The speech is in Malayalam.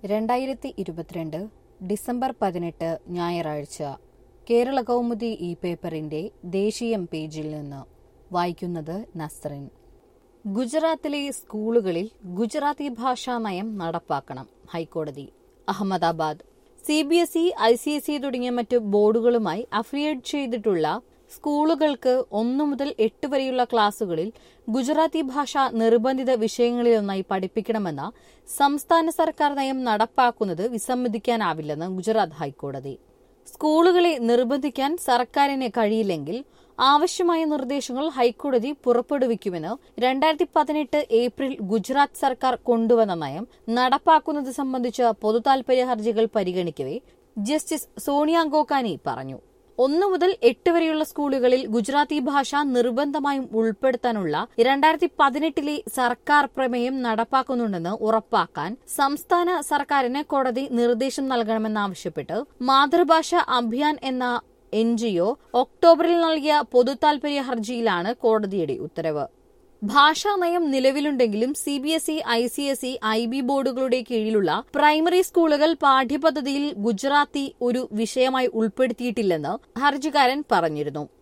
രണ്ടായിരത്തി ഇരുപത്തിരണ്ട് ഡിസംബർ പതിനെട്ട് ഞായറാഴ്ച കേരള കൗമുദി ഈ പേപ്പറിന്റെ ദേശീയം പേജിൽ നിന്ന് വായിക്കുന്നത് നസ്റിൻ ഗുജറാത്തിലെ സ്കൂളുകളിൽ ഗുജറാത്തി ഭാഷാ നയം നടപ്പാക്കണം ഹൈക്കോടതി Ahmedabad C B S E I C S E തുടങ്ങിയ മറ്റ് ബോർഡുകളുമായി അഫിലിയേറ്റ് ചെയ്തിട്ടുള്ള സ്കൂളുകൾക്ക് ഒന്നു മുതൽ എട്ട് വരെയുള്ള ക്ലാസുകളിൽ ഗുജറാത്തി ഭാഷ നിർബന്ധിത വിഷയങ്ങളിലൊന്നായി പഠിപ്പിക്കണമെന്ന സംസ്ഥാന സർക്കാർ നയം നടപ്പാക്കുന്നത് വിസമ്മതിക്കാനാവില്ലെന്ന് ഗുജറാത്ത് ഹൈക്കോടതി സ്കൂളുകളെ നിർബന്ധിക്കാൻ സർക്കാരിന് കഴിയില്ലെങ്കിൽ ആവശ്യമായ നിർദ്ദേശങ്ങൾ ഹൈക്കോടതി പുറപ്പെടുവിക്കുമെന്ന് രണ്ടായിരത്തി പതിനെട്ട് ഏപ്രിൽ ഗുജറാത്ത് സർക്കാർ കൊണ്ടുവന്ന നയം നടപ്പാക്കുന്നത് സംബന്ധിച്ച പൊതുതാൽപര്യ ഹർജികൾ പരിഗണിക്കവെ ജസ്റ്റിസ് സോണിയ ഗോകാനി പറഞ്ഞു ഒന്നു മുതൽ എട്ട് വരെയുള്ള സ്കൂളുകളിൽ ഗുജറാത്തി ഭാഷ നിർബന്ധമായും ഉൾപ്പെടുത്താനുള്ള രണ്ടായിരത്തി പതിനെട്ടിലെ സർക്കാർ പ്രമേയം നടപ്പാക്കുന്നുണ്ടെന്ന് ഉറപ്പാക്കാൻ സംസ്ഥാന സർക്കാരിന് കോടതി നിർദ്ദേശം നൽകണമെന്നാവശ്യപ്പെട്ട് മാതൃഭാഷ അഭിയാൻ എന്ന എൻ ഒക്ടോബറിൽ നൽകിയ പൊതുതാൽപര്യ ഹർജിയിലാണ് കോടതിയുടെ ഉത്തരവ് ഭാഷാ നയം നിലവിലുണ്ടെങ്കിലും C B S E I C S E I B ബോർഡുകളുടെ കീഴിലുള്ള പ്രൈമറി സ്കൂളുകൾ പാഠ്യപദ്ധതിയിൽ ഗുജറാത്തി ഒരു വിഷയമായി ഉൾപ്പെടുത്തിയിട്ടില്ലെന്ന് ഹർജിക്കാരൻ പറഞ്ഞിരുന്നു